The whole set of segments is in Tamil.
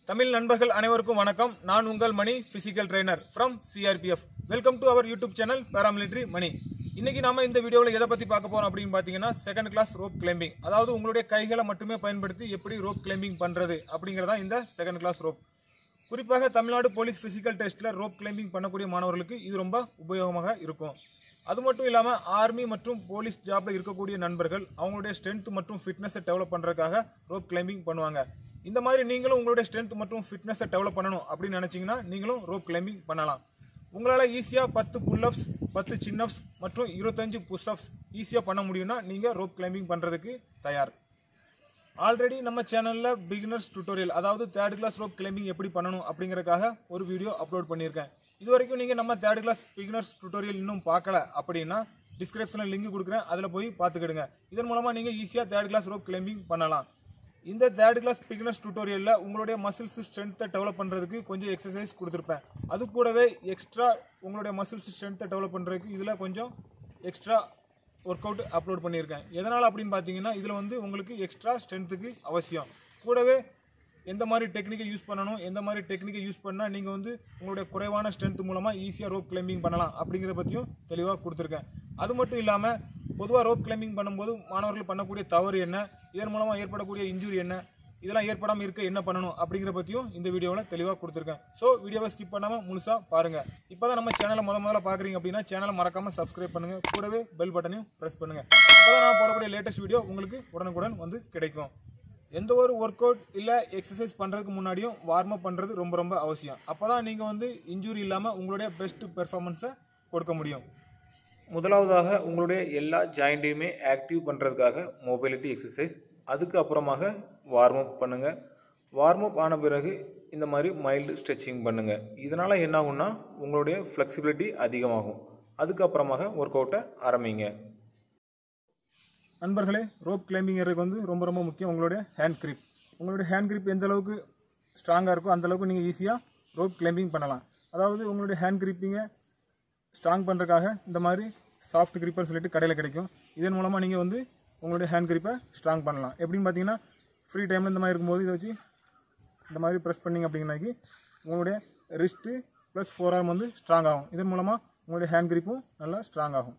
தமிழ் நண்பர்கள் அனைவருக்கும் வணக்கம் நான் உங்கள் Mani physical trainer from CRPF welcome to our YouTube channel paramilitary Mani இன்னைக்கு நாம இந்த வீடியோவில் எதை பத்தி பார்க்க போறோம் அப்படின்னு பாத்தீங்கன்னா செகண்ட் கிளாஸ் ரோப் கிளைம்பிங் அதாவது உங்களுடைய கைகளை மட்டுமே பயன்படுத்தி எப்படி ரோப் கிளைம்பிங் பண்றது அப்படிங்கறதா இந்த செகண்ட் கிளாஸ் ரோப் குறிப்பாக தமிழ்நாடு போலீஸ் பிசிக்கல் டெஸ்ட்ல ரோப் கிளைம்பிங் பண்ணக்கூடிய மாணவர்களுக்கு இது ரொம்ப உபயோகமாக இருக்கும் அது மட்டும் இல்லாம ஆர்மி மற்றும் போலீஸ் ஜாப்ல இருக்கக்கூடிய நண்பர்கள் அவங்களுடைய ஸ்ட்ரென்த் மற்றும் ஃபிட்னஸை டெவலப் பண்றதுக்காக ரோப் கிளைம்பிங் பண்ணுவாங்க இந்த மாதிரி நீங்களும் உங்களுடைய ஸ்ட்ரென்த் மற்றும் ஃபிட்னஸை டெவலப் பண்ணணும் அப்படின்னு நினைச்சீங்கன்னா நீங்களும் ரோப் கிளைம்பிங் பண்ணலாம் உங்களால் ஈஸியாக பத்து புல்லப்ஸ் பத்து சின்னப்ஸ் மற்றும் இருபத்தஞ்சு புஷ்அப்ஸ் ஈஸியாக பண்ண முடியும்னா நீங்கள் ரோப் கிளைம்பிங் பண்ணுறதுக்கு தயார் ஆல்ரெடி நம்ம சேனலில் பிகினர்ஸ் டுட்டோரியல் அதாவது தேர்ட் கிளாஸ் ரோப் கிளைம்பிங் எப்படி பண்ணணும் அப்படிங்கறதுக்காக ஒரு வீடியோ அப்லோட் பண்ணியிருக்கேன் இது வரைக்கும் நீங்கள் நம்ம தேர்ட் கிளாஸ் பிகினர்ஸ் டுட்டோரியல் இன்னும் பார்க்கல அப்படின்னா டிஸ்கிரிப்ஷனில் லிங்க் கொடுக்குறேன் அதில் போய் பார்த்துக்கிடுங்க இதன் மூலமாக நீங்கள் ஈஸியாக தேர்ட் கிளாஸ் ரோப் கிளைம்பிங் பண்ணலாம் இந்த தேர்ட் கிளாஸ் பிகினர்ஸ் டுட்டோரியலில் உங்களுடைய மசில்ஸ் ஸ்ட்ரென்த்தை டெவலப் பண்ணுறதுக்கு கொஞ்சம் எக்ஸசைஸ் கொடுத்துருப்பேன் அது கூடவே எக்ஸ்ட்ரா உங்களுடைய மசில்ஸ் ஸ்ட்ரென்த்தை டெவலப் பண்ணுறதுக்கு இதில் கொஞ்சம் எக்ஸ்ட்ரா ஒர்க் அவுட் அப்லோட் பண்ணியிருக்கேன் எதனால் அப்படின்னு பார்த்தீங்கன்னா இதில் வந்து உங்களுக்கு எக்ஸ்ட்ரா ஸ்ட்ரென்த்துக்கு அவசியம் கூடவே எந்த மாதிரி டெக்னிக்கை யூஸ் பண்ணணும் எந்த மாதிரி டெக்னிக்கை யூஸ் பண்ணால் நீங்கள் வந்து உங்களுடைய குறைவான ஸ்ட்ரென்த் மூலமாக ஈஸியாக ரோப் கிளைம்பிங் பண்ணலாம் அப்படிங்கிறத பற்றியும் தெளிவாக கொடுத்துருக்கேன் அது மட்டும் இல்லாமல் பொதுவாக ரோப் கிளைம்பிங் பண்ணும்போது மாணவர்கள் பண்ணக்கூடிய தவறு என்ன இதன் மூலமாக ஏற்படக்கூடிய இன்ஜுரி என்ன இதெல்லாம் ஏற்படாமல் இருக்க என்ன பண்ணணும் அப்படிங்கிற பற்றியும் இந்த வீடியோவில் தெளிவாக கொடுத்துருக்கேன் ஸோ வீடியோவை ஸ்கிப் பண்ணாமல் முழுசாக பாருங்கள் இப்போ தான் நம்ம சேனலை முத முதல்ல பார்க்குறீங்க அப்படின்னா சேனலை மறக்காமல் சப்ஸ்கிரைப் பண்ணுங்கள் கூடவே பெல் பட்டனையும் ப்ரெஸ் பண்ணுங்கள் அப்போ தான் நான் போடக்கூடிய லேட்டஸ்ட் வீடியோ உங்களுக்கு உடனுக்குடன் வந்து கிடைக்கும் எந்த ஒரு ஒர்க் அவுட் இல்லை எக்ஸசைஸ் பண்ணுறதுக்கு முன்னாடியும் வார்ம் அப் பண்ணுறது ரொம்ப ரொம்ப அவசியம் அப்போ தான் நீங்கள் வந்து இன்ஜுரி இல்லாமல் உங்களுடைய பெஸ்ட் பெர்ஃபார்மன்ஸை கொடுக்க முடியும் முதலாவதாக உங்களுடைய எல்லா ஜாயிண்ட்டையுமே ஆக்டிவ் பண்ணுறதுக்காக மொபைலிட்டி எக்ஸசைஸ் அதுக்கு அப்புறமாக வார்ம் அப் பண்ணுங்கள் வார்ம் அப் ஆன பிறகு இந்த மாதிரி மைல்டு ஸ்ட்ரெச்சிங் பண்ணுங்கள் இதனால் என்ன ஆகும்னா உங்களுடைய ஃப்ளெக்சிபிலிட்டி அதிகமாகும் அதுக்கப்புறமாக ஒர்க் அவுட்டை ஆரம்பிங்க நண்பர்களே ரோப் கிளைம்பிங்கிறதுக்கு வந்து ரொம்ப ரொம்ப முக்கியம் உங்களுடைய ஹேண்ட் grip உங்களுடைய ஹேண்ட் grip எந்த அளவுக்கு ஸ்ட்ராங்காக இருக்கோ அந்த அளவுக்கு நீங்கள் ஈஸியாக ரோப் கிளைம்பிங் பண்ணலாம் அதாவது உங்களுடைய ஹேண்ட் கிரிப்பிங்கை ஸ்ட்ராங் பண்ணுறதுக்காக இந்த மாதிரி சாஃப்ட் கிரிப்பர் சொல்லிட்டு கடையில் கிடைக்கும் இதன் மூலமாக நீங்கள் வந்து உங்களுடைய ஹேண்ட் கிரிப்பை ஸ்ட்ராங் பண்ணலாம் எப்படின்னு பார்த்தீங்கன்னா ஃப்ரீ டைமில் இந்த மாதிரி இருக்கும்போது இதை வச்சு இந்த மாதிரி ப்ரெஸ் பண்ணிங்க அப்படிங்கனாக்கி உங்களுடைய ரிஸ்ட்டு ப்ளஸ் ஃபோர் ஆர்ம் வந்து ஸ்ட்ராங் ஆகும் இதன் மூலமாக உங்களுடைய ஹேண்ட் கிரிப்பும் நல்லா ஸ்ட்ராங் ஆகும்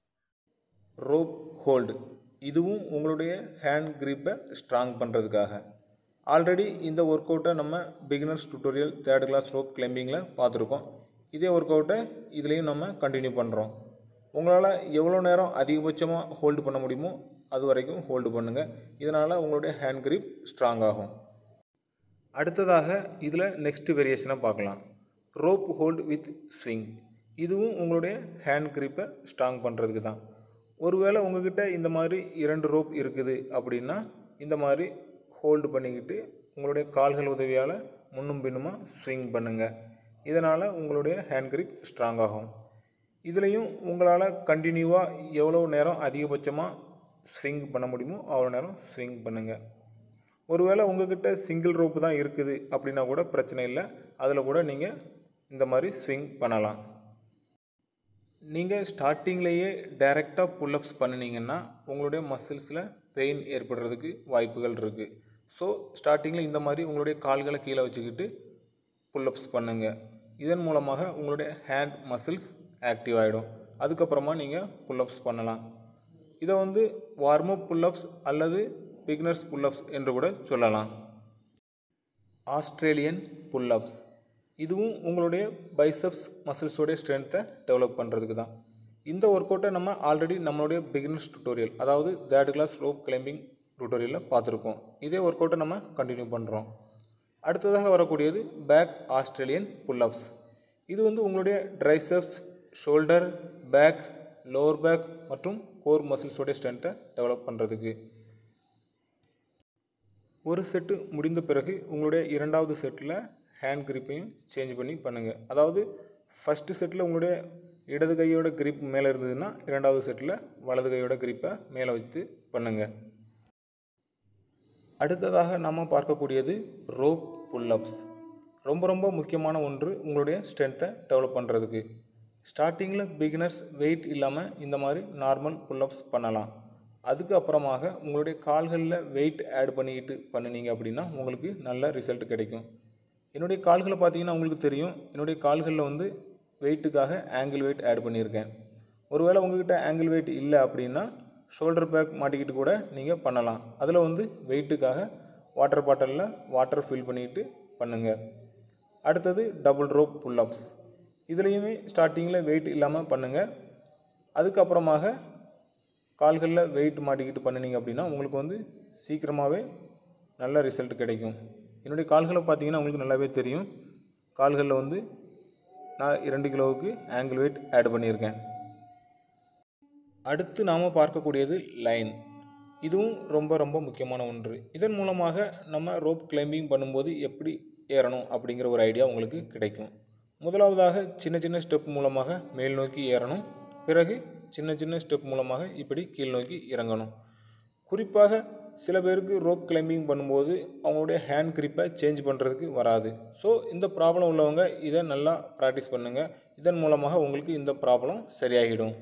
ரோப் ஹோல்டு இதுவும் உங்களுடைய ஹேண்ட் கிரிப்பை ஸ்ட்ராங் பண்ணுறதுக்காக ஆல்ரெடி இந்த ஒர்க் அவுட்டை நம்ம beginners tutorial third class rope கிளைம்பிங்கில் பார்த்துருக்கோம் இதே ஒர்க் அவுட்டை இதுலேயும் நம்ம கண்டினியூ பண்ணுறோம் உங்களால் எவ்வளோ நேரம் அதிகபட்சமாக ஹோல்டு பண்ண முடியுமோ அது வரைக்கும் ஹோல்டு பண்ணுங்கள் இதனால் உங்களுடைய ஹேண்ட் கிரிப் ஸ்ட்ராங் ஆகும் அடுத்ததாக இதில் நெக்ஸ்ட் வேரியேஷனை பார்க்கலாம் ரோப் ஹோல்டு வித் ஸ்விங் இதுவும் உங்களுடைய ஹேண்ட் கிரிப்பை ஸ்ட்ராங் பண்ணுறதுக்கு தான் ஒருவேளை உங்ககிட்ட இந்த மாதிரி இரண்டு ரோப் இருக்குது அப்படின்னா இந்த மாதிரி ஹோல்டு பண்ணிக்கிட்டு உங்களுடைய கால்கள் உதவியால் முன்னும் பின்னுமா ஸ்விங் பண்ணுங்கள் இதனால் உங்களுடைய ஹேண்ட் கிரிப் ஸ்ட்ராங் ஆகும் இதுலேயும் உங்களால் கண்டினியூவாக எவ்வளோ நேரம் அதிகபட்சமாக ஸ்விங் பண்ண முடியுமோ அவ்வளோ நேரம் ஸ்விங் பண்ணுங்கள் ஒருவேளை உங்ககிட்ட சிங்கிள் ரோப்பு தான் இருக்குது அப்படின்னா கூட பிரச்சனை இல்லை அதில் கூட நீங்கள் இந்த மாதிரி ஸ்விங் பண்ணலாம் நீங்கள் ஸ்டார்டிங்லேயே டைரெக்டாக புல்லப்ஸ் பண்ணினீங்கன்னா உங்களுடைய மசில்ஸில் பெயின் ஏற்படுறதுக்கு வாய்ப்புகள் இருக்குது ஸோ ஸ்டார்டிங்கில் இந்த மாதிரி உங்களுடைய கால்களை கீழே வச்சுக்கிட்டு புல்லப்ஸ் பண்ணுங்கள் இதன் மூலமாக உங்களுடைய ஹேண்ட் மசில்ஸ் ஆக்டிவ் ஆகிடும் அதுக்கப்புறமா நீங்கள் புல்லப்ஸ் பண்ணலாம் இதை வந்து வார்ம் அப் புல்லப்ஸ் அல்லது பிகினர்ஸ் புல்லப்ஸ் என்று கூட சொல்லலாம் ஆஸ்திரேலியன் புல்லப்ஸ் இதுவும் உங்களுடைய பைசப்ஸ் மசில்ஸோடைய ஸ்ட்ரென்த்தை டெவலப் பண்ணுறதுக்கு தான் இந்த ஒர்க் அவுட்டை நம்ம ஆல்ரெடி நம்மளுடைய பிகினர்ஸ் டுட்டோரியல் அதாவது தேர்ட் கிளாஸ் ரோப் கிளைம்பிங் டுட்டோரியலில் பார்த்துருக்கோம் இதே ஒர்க் அவுட்டை நம்ம கண்டினியூ பண்ணுறோம் அடுத்ததாக வரக்கூடியது பேக் ஆஸ்திரேலியன் புல்லப்ஸ் இது வந்து உங்களுடைய triceps shoulder back lower back மற்றும் கோர் மசில்ஸோடைய ஸ்ட்ரென்த்தை டெவலப் பண்ணுறதுக்கு ஒரு செட்டு முடிந்த பிறகு உங்களுடைய இரண்டாவது செட்டில் ஹேண்ட் கிரிப்பையும் சேஞ்ச் பண்ணி பண்ணுங்கள் அதாவது ஃபஸ்ட்டு செட்டில் உங்களுடைய இடது கையோட கிரிப் மேலே இருந்ததுன்னா இரண்டாவது செட்டில் வலது கையோட கிரிப்பை மேலே வச்சு பண்ணுங்கள் அடுத்ததாக நாம் பார்க்கக்கூடியது ரோப் புல்லப்ஸ் ரொம்ப ரொம்ப முக்கியமான ஒன்று உங்களுடைய ஸ்ட்ரென்த்தை டெவலப் பண்ணுறதுக்கு ஸ்டார்டிங்கில் பிகினர்ஸ் வெயிட் இல்லாமல் இந்த மாதிரி நார்மல் புல்லப்ஸ் பண்ணலாம் அதுக்கு அப்புறமாக உங்களுடைய கால்களில் வெயிட் ஆட் பண்ணிக்கிட்டு பண்ணினீங்க அப்படின்னா உங்களுக்கு நல்ல ரிசல்ட் கிடைக்கும் என்னுடைய கால்களை பார்த்தீங்கன்னா உங்களுக்கு தெரியும் என்னுடைய கால்களில் வந்து வெயிட்டுக்காக ஆங்கிள் வெயிட் ஆட் பண்ணியிருக்கேன் ஒருவேளை உங்ககிட்ட ஆங்கிள் வெயிட் இல்லை அப்படின்னா ஷோல்டர் பேக் மாட்டிக்கிட்டு கூட நீங்கள் பண்ணலாம் அதில் வந்து வெயிட்டுக்காக வாட்டர் பாட்டிலில் வாட்டர் ஃபில் பண்ணிட்டு பண்ணுங்கள் அடுத்தது டபுள் ரோப் புல்லப்ஸ் இதுலேயுமே ஸ்டார்டிங்கில் வெயிட் இல்லாமல் பண்ணுங்கள் அதுக்கப்புறமாக கால்களில் வெயிட் மாட்டிக்கிட்டு பண்ணினீங்க அப்படின்னா உங்களுக்கு வந்து சீக்கிரமாகவே நல்ல ரிசல்ட் கிடைக்கும் என்னுடைய கால்களை பார்த்தீங்கன்னா உங்களுக்கு நல்லாவே தெரியும் கால்களில் வந்து நான் இரண்டு கிலோவுக்கு ஆங்கிள் வெயிட் ஆட் பண்ணியிருக்கேன் அடுத்து நாம் பார்க்கக்கூடியது லைன் இதுவும் ரொம்ப ரொம்ப முக்கியமான ஒன்று இதன் மூலமாக நம்ம ரோப் கிளைம்பிங் பண்ணும்போது எப்படி ஏறணும் அப்படிங்கிற ஒரு ஐடியா உங்களுக்கு கிடைக்கும் முதலாவதாக சின்ன சின்ன ஸ்டெப் மூலமாக மேல் நோக்கி ஏறணும் பிறகு சின்ன சின்ன ஸ்டெப் மூலமாக இப்படி கீழ் நோக்கி இறங்கணும் குறிப்பாக சில பேருக்கு ரோப் கிளைம்பிங் பண்ணும்போது அவங்களுடைய ஹேண்ட் கிரிப்பை சேஞ்ச் பண்ணுறதுக்கு வராது ஸோ இந்த ப்ராப்ளம் உள்ளவங்க இதை நல்லா ப்ராக்டிஸ் பண்ணுங்கள் இதன் மூலமாக உங்களுக்கு இந்த ப்ராப்ளம் சரியாகிடும்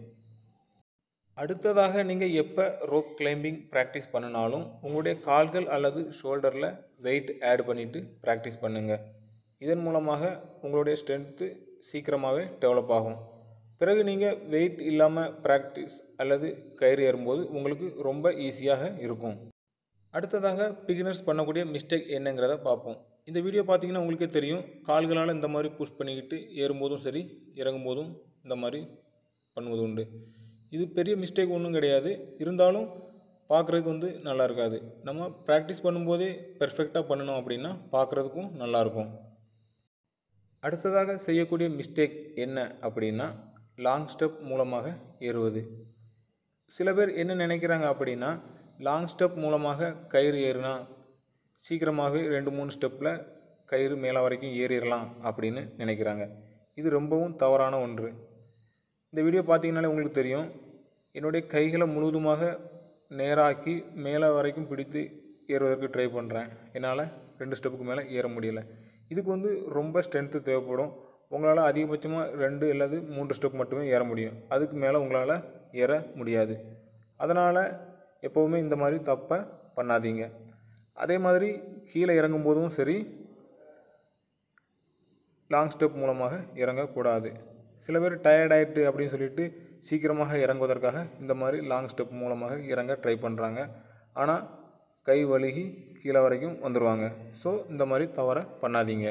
அடுத்ததாக நீங்கள் எப்போ ரோப் கிளைம்பிங் ப்ராக்டிஸ் பண்ணினாலும் உங்களுடைய கால்கள் அல்லது ஷோல்டரில் வெயிட் ஆட் பண்ணிவிட்டு ப்ராக்டிஸ் பண்ணுங்கள் இதன் மூலமாக உங்களுடைய ஸ்ட்ரென்த்து சீக்கிரமாகவே டெவலப் ஆகும் பிறகு நீங்கள் வெயிட் இல்லாமல் ப்ராக்டிஸ் அல்லது கயிறு ஏறும்போது உங்களுக்கு ரொம்ப ஈஸியாக இருக்கும் அடுத்ததாக பிகினர்ஸ் பண்ணக்கூடிய மிஸ்டேக் என்னங்கிறத பார்ப்போம் இந்த வீடியோ பார்த்தீங்கன்னா உங்களுக்கே தெரியும் கால்களால் இந்த மாதிரி புஷ் பண்ணிக்கிட்டு ஏறும்போதும் சரி இறங்கும் போதும் இந்த மாதிரி பண்ணுவது உண்டு இது பெரிய மிஸ்டேக் ஒன்றும் கிடையாது இருந்தாலும் பார்க்குறதுக்கு வந்து நல்லா இருக்காது நம்ம ப்ராக்டிஸ் பண்ணும்போதே பெர்ஃபெக்டாக பண்ணணும் அப்படின்னா பார்க்குறதுக்கும் நல்லாயிருக்கும் அடுத்ததாக செய்யக்கூடிய மிஸ்டேக் என்ன அப்படின்னா லாங் ஸ்டெப் மூலமாக ஏறுவது சில பேர் என்ன நினைக்கிறாங்க அப்படின்னா லாங் ஸ்டெப் மூலமாக கயிறு ஏறுனா சீக்கிரமாகவே ரெண்டு மூணு ஸ்டெப்பில் கயிறு மேலே வரைக்கும் ஏறிடலாம் அப்படின்னு நினைக்கிறாங்க இது ரொம்பவும் தவறான ஒன்று இந்த வீடியோ பார்த்தீங்கனாலே உங்களுக்கு தெரியும் என்னுடைய கைகளை முழுவதுமாக நேராக்கி மேலே வரைக்கும் பிடித்து ஏறுவதற்கு ட்ரை பண்ணுறேன் என்னால் ரெண்டு ஸ்டெப்புக்கு மேலே ஏற முடியலை இதுக்கு வந்து ரொம்ப ஸ்ட்ரென்த்து தேவைப்படும் உங்களால் அதிகபட்சமாக ரெண்டு அல்லது மூன்று ஸ்டெப் மட்டுமே ஏற முடியும் அதுக்கு மேலே உங்களால் ஏற முடியாது அதனால் எப்போவுமே இந்த மாதிரி தப்பை பண்ணாதீங்க அதே மாதிரி கீழே இறங்கும் போதும் சரி லாங் ஸ்டெப் மூலமாக இறங்கக்கூடாது சில பேர் டயர்ட் ஆகிட்டு அப்படின்னு சொல்லிட்டு சீக்கிரமாக இறங்குவதற்காக இந்த மாதிரி லாங் ஸ்டெப் மூலமாக இறங்க ட்ரை பண்ணுறாங்க ஆனால் கை வழுகி கீழே வரைக்கும் வந்துடுவாங்க ஸோ இந்த மாதிரி தவறை பண்ணாதீங்க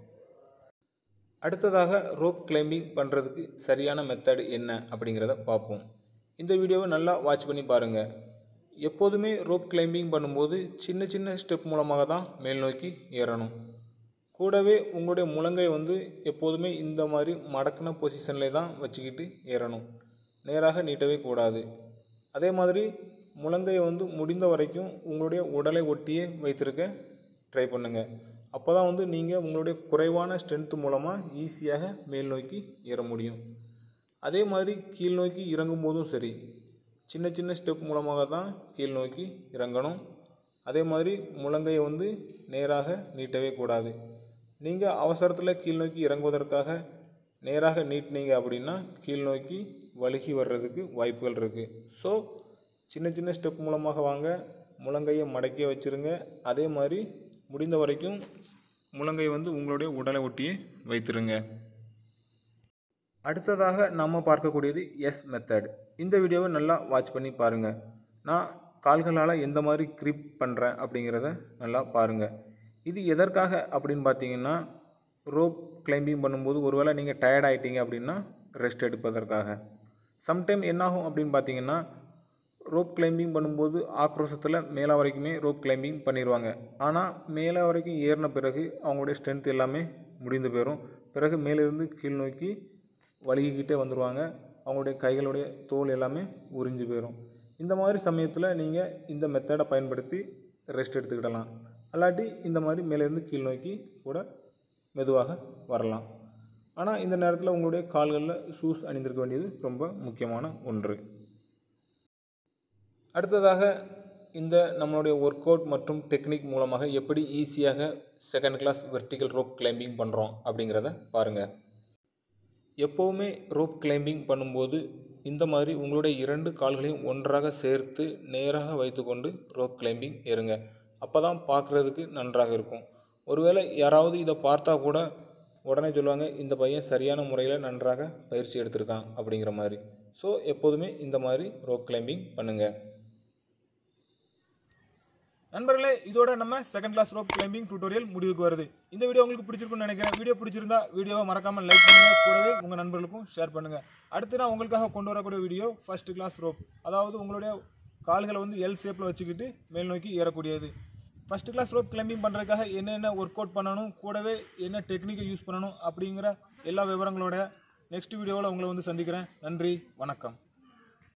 அடுத்ததாக ரோப் கிளைம்பிங் பண்ணுறதுக்கு சரியான மெத்தட் என்ன அப்படிங்கிறத பார்ப்போம் இந்த வீடியோவை நல்லா வாட்ச் பண்ணி பாருங்கள் எப்போதுமே ரோப் கிளைம்பிங் பண்ணும்போது சின்ன சின்ன ஸ்டெப் மூலமாக தான் மேல் நோக்கி ஏறணும் கூடவே உங்களுடைய முழங்கை வந்து எப்போதுமே இந்த மாதிரி மடக்கின பொசிஷனில் தான் வச்சுக்கிட்டு ஏறணும் நேராக நீட்டவே கூடாது அதே மாதிரி முழங்கையை வந்து முடிந்த வரைக்கும் உங்களுடைய உடலை ஒட்டியே வைத்திருக்க ட்ரை பண்ணுங்கள் அப்போ தான் வந்து நீங்கள் உங்களுடைய குறைவான ஸ்ட்ரென்த் மூலமாக ஈஸியாக மேல் நோக்கி ஏற முடியும் அதே மாதிரி கீழ் நோக்கி இறங்கும் போதும் சரி சின்ன சின்ன ஸ்டெப் மூலமாக தான் கீழ் நோக்கி இறங்கணும் அதே மாதிரி முழங்கையை வந்து நேராக நீட்டவே கூடாது நீங்கள் அவசரத்தில் கீழ் நோக்கி இறங்குவதற்காக நேராக நீட்டினீங்க அப்படின்னா கீழ் நோக்கி வழுகி வர்றதுக்கு வாய்ப்புகள் இருக்குது ஸோ சின்ன சின்ன ஸ்டெப் மூலமாக வாங்க முழங்கையை மடக்கி வச்சுருங்க அதே மாதிரி முடிந்த வரைக்கும் முழங்கை வந்து உங்களுடைய உடலை ஒட்டியே வைத்திருங்க அடுத்ததாக நம்ம பார்க்கக்கூடியது எஸ் மெத்தட் இந்த வீடியோவை நல்லா வாட்ச் பண்ணி பாருங்கள் நான் கால்களால் எந்த மாதிரி கிரிப் பண்ணுறேன் அப்படிங்கிறத நல்லா பாருங்கள் இது எதற்காக அப்படின்னு பார்த்தீங்கன்னா ரோப் கிளைம்பிங் பண்ணும்போது ஒருவேளை நீங்கள் டயர்ட் ஆகிட்டீங்க அப்படின்னா ரெஸ்ட் எடுப்பதற்காக சம்டைம் என்னாகும் அப்படின்னு பார்த்தீங்கன்னா ரோப் கிளைம்பிங் பண்ணும்போது ஆக்ரோஷத்தில் மேலே வரைக்குமே ரோப் கிளைம்பிங் பண்ணிடுவாங்க ஆனால் மேலே வரைக்கும் ஏறின பிறகு அவங்களுடைய ஸ்ட்ரென்த் எல்லாமே முடிந்து போயிடும் பிறகு மேலிருந்து கீழ் நோக்கி வழுகிக்கிட்டே வந்துடுவாங்க அவங்களுடைய கைகளுடைய தோல் எல்லாமே உறிஞ்சு போயிடும் இந்த மாதிரி சமயத்தில் நீங்கள் இந்த மெத்தடை பயன்படுத்தி ரெஸ்ட் எடுத்துக்கிடலாம் அல்லாட்டி இந்த மாதிரி மேலேருந்து கீழ் நோக்கி கூட மெதுவாக வரலாம் ஆனால் இந்த நேரத்தில் உங்களுடைய கால்களில் ஷூஸ் அணிந்திருக்க வேண்டியது ரொம்ப முக்கியமான ஒன்று அடுத்ததாக இந்த நம்மளுடைய ஒர்க் அவுட் மற்றும் டெக்னிக் மூலமாக எப்படி ஈஸியாக second class vertical rope climbing பண்ணுறோம் அப்படிங்கிறத பாருங்கள் எப்போவுமே ரோப் கிளைம்பிங் பண்ணும்போது இந்த மாதிரி உங்களுடைய இரண்டு கால்களையும் ஒன்றாக சேர்த்து நேராக வைத்துக்கொண்டு ரோப் கிளைம்பிங் ஏறுங்க அப்போ தான் பார்க்குறதுக்கு நன்றாக இருக்கும் ஒருவேளை யாராவது இதை பார்த்தா கூட உடனே சொல்லுவாங்க இந்த பையன் சரியான முறையில் நன்றாக பயிற்சி எடுத்திருக்கான் அப்படிங்கிற மாதிரி ஸோ எப்போதுமே இந்த மாதிரி ரோப் கிளைம்பிங் பண்ணுங்கள் நண்பர்களே இதோட நம்ம second class rope climbing tutorial முடிவுக்கு வருது இந்த வீடியோ உங்களுக்கு பிடிச்சிருக்கும்னு நினைக்கிறேன் வீடியோ பிடிச்சிருந்தா வீடியோவை மறக்காம லைக் பண்ணுங்க கூடவே உங்க நண்பர்களுக்கும் ஷேர் பண்ணுங்க அடுத்து நான் உங்களுக்காக கொண்டு வரக்கூடிய வீடியோ ஃபர்ஸ்ட் கிளாஸ் ரோப் அதாவது உங்களுடைய கால்களை வந்து எல் ஷேப்பில் வச்சுக்கிட்டு மேல் நோக்கி ஏறக்கூடியது ஃபர்ஸ்ட் கிளாஸ் ரோப் கிளைம்பிங் பண்ணுறதுக்காக என்னென்ன ஒர்க் அவுட் பண்ணணும் கூடவே என்ன டெக்னிக்கை யூஸ் பண்ணணும் அப்படிங்கிற எல்லா விவரங்களோட நெக்ஸ்ட் வீடியோவில் உங்களை வந்து சந்திக்கிறேன் நன்றி வணக்கம்